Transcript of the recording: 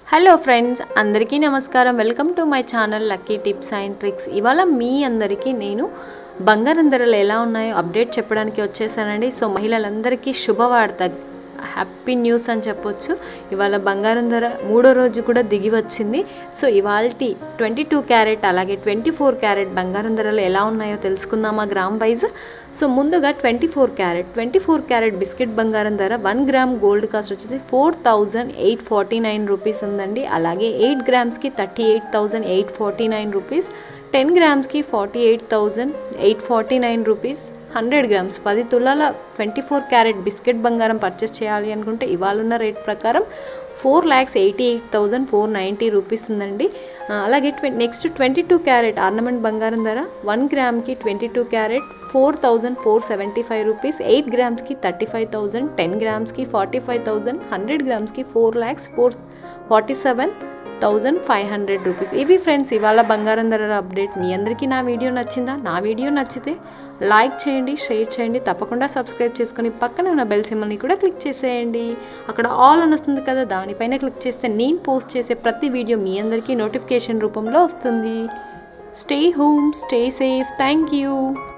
hello friends అందరికీ నమస్కారం welcome to my channel lucky tips and tricks ఇవాళ మీ అందరికీ నేను బంగారం ధరలు ఎలా ఉన్నాయో అప్డేట్ చెప్పడానికి వచ్చేసానండి సో మహిళలందరికీ శుభవార్త హ్యాపీ న్యూస్ అని చెప్పొచ్చు ఇవాళ బంగారం ధర మూడో రోజు కూడా దిగి వచ్చింది సో ఇవాళ ట్వంటీ టూ క్యారెట్ అలాగే ట్వంటీ ఫోర్ క్యారెట్ బంగారం ధరలు ఎలా ఉన్నాయో తెలుసుకుందామా గ్రామ్ వైజ్ సో ముందుగా twenty four carat twenty four carat biscuit బంగారం ధర వన్ గ్రామ్ గోల్డ్ కాస్ట్ వచ్చేసి four thousand eight forty nine rupees ఉందండి అలాగే ఎయిట్ గ్రామ్స్కి thirty eight thousand eight forty nine rupees ten గ్రామ్స్కి forty eight thousand eight forty nine rupees hundred grams పది తులాల twenty four carat biscuit బంగారం purchase చేయాలి అనుకుంటే ఇవాళ ఉన్న రేట్ ప్రకారం four lakhs eighty eight thousand four ninety rupees ఉందండి ఆ, అలాగే twen next twenty two carat ornament బంగారం ధర వన్ గ్రామ్కి twenty two carat four thousand four seventy five rupees eight గ్రామ్స్కి థర్టీ ఫైవ్ థౌజండ్ టెన్ గ్రామ్స్కి ఫార్టీ ఫైవ్ థౌజండ్ హండ్రెడ్ గ్రామ్స్కి four lakhs four forty seven thousand five hundred rupees ఇవి friends ఇవాళ బంగారం ధరల అప్డేట్ మీ అందరికీ నా వీడియో నచ్చిందా నా వీడియో నచ్చితే లైక్ చేయండి షేర్ చేయండి తప్పకుండా సబ్స్క్రైబ్ చేసుకొని పక్కన ఉన్న బెల్ సింబల్ని కూడా క్లిక్ చేసేయండి అక్కడ ఆల్ అని వస్తుంది కదా దానిపైన క్లిక్ చేస్తే నేను పోస్ట్ చేసే ప్రతి వీడియో మీ అందరికీ నోటిఫికేషన్ రూపంలో వస్తుంది stay home stay safe thank you